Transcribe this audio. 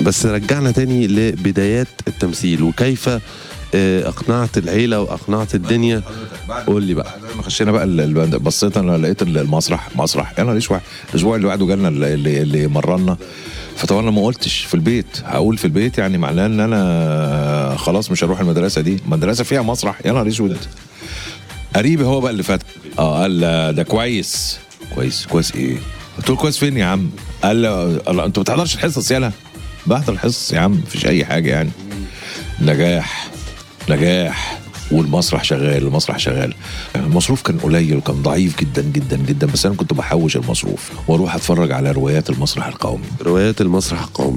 بس رجعنا تاني لبدايات التمثيل وكيف آه، اقنعت العيله واقنعت الدنيا قول لي بقى لما خشينا بقى ال- ال- بصيت انا لقيت ال- المسرح مسرح انا ليش واحد الاسبوع اللي بعده جالنا اللي, اللي, اللي مرنا فطبعا انا ما قلتش في البيت هقول في البيت يعني معناه ان انا خلاص مش هروح المدرسه دي المدرسه فيها مسرح يا نهار اسود قريبي هو بقى اللي فات اه قال ده كويس كويس كويس ايه قلت له كويس فين يا عم قال له الله انت ما بتحضرش الحصص يالا بحضر الحصص يا عم مفيش اي حاجه يعني نجاح نجاح والمسرح شغال المسرح شغال المصروف كان قليل وكان ضعيف جدا جدا جدا بس انا كنت بحوش المصروف واروح اتفرج على روايات المسرح القومي روايات المسرح القومي